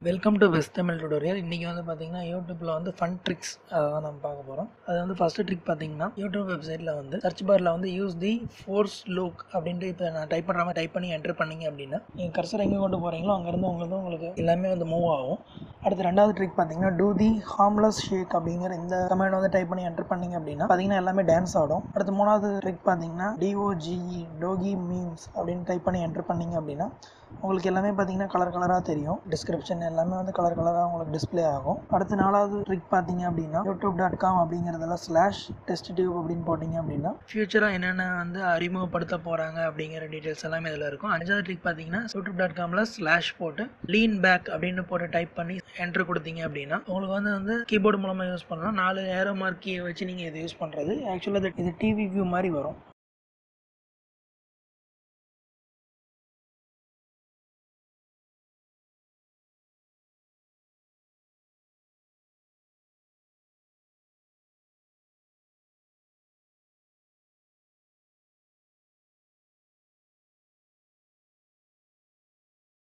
welcome to best Tamil tutorial இன்றைக்கி வந்து பார்த்தீங்கன்னா யூடியூப்பில் வந்து ஃபன் ட்ரிக்ஸ் அதை தான் நம்ம பார்க்க போகிறோம் அது வந்து ஃபஸ்ட்டு ட்ரிக் பார்த்தீங்கன்னா யூடியூப் வெப்சைட்டில் வந்து சர்ச் பாரில் வந்து யூஸ் தி ஃபோர்ஸ் லுக் அப்படின்ட்டு இப்போ நான் டைப் பண்ணுற மாதிரி டைப் பண்ணி என்டர் பண்ணீங்க அப்படின்னா நீங்கள் கர்சர் எங்கே கொண்டு போகிறீங்களோ அங்கேருந்து உங்களுக்கு உங்களுக்கு எல்லாமே வந்து மூவ் ஆகும் அடுத்து ரெண்டாவது ட்ரிக் பார்த்தீங்கன்னா டூ தி ஹார்ம்லெஸ் ஷேக் அப்படிங்கிற இந்த கமெண்ட் வந்து டைப் பண்ணி என்டர் பண்ணீங்க அப்படின்னா பார்த்தீங்கன்னா எல்லாமே டான்ஸ் ஆடும் அடுத்து மூணாவது ட்ரிக் பார்த்தீங்கன்னா டிஓஜிஇ டோகி மீம்ஸ் அப்படின்னு டைப் பண்ணி என்டர் பண்ணீங்க அப்படின்னா உங்களுக்கு எல்லாமே பார்த்தீங்கன்னா கலர் கலராக தெரியும் டிஸ்கிரிப்ஷன் எல்லாமே வந்து கலர் கலராக உங்களுக்கு டிஸ்ப்ளே ஆகும் அடுத்து நாலாவது ட்ரிக் பார்த்தீங்க அப்படின்னா யூடியூப் டாட் காம் அப்படிங்கிறதுல ஸ்லாஷ் டெஸ்ட் டியூப் அப்படின்னு போட்டிங்க அப்படின்னா ஃபியூச்சராக என்னென்ன வந்து அறிமுகப்படுத்த போகிறாங்க அப்படிங்கிற டீட்டெயில்ஸ் எல்லாமே இதில் இருக்கும் அஞ்சாவது ட்ரிக் பார்த்தீங்கன்னா யூடியூப் டாட் காமில் ஸ்லாஷ் போட்டு லீன் பேக் அப்படின்னு போட்டு டைப் பண்ணி என்ட்ரு கொடுத்தீங்க அப்படின்னா உங்களுக்கு வந்து வந்து கீபோர்டு மூலமாக யூஸ் பண்ணலாம் நாலு ஏரோ மார்க் கீயை வச்சு நீங்கள் இது யூஸ் பண்ணுறது ஆக்சுவலாக இது டிவி வியூ மாதிரி வரும்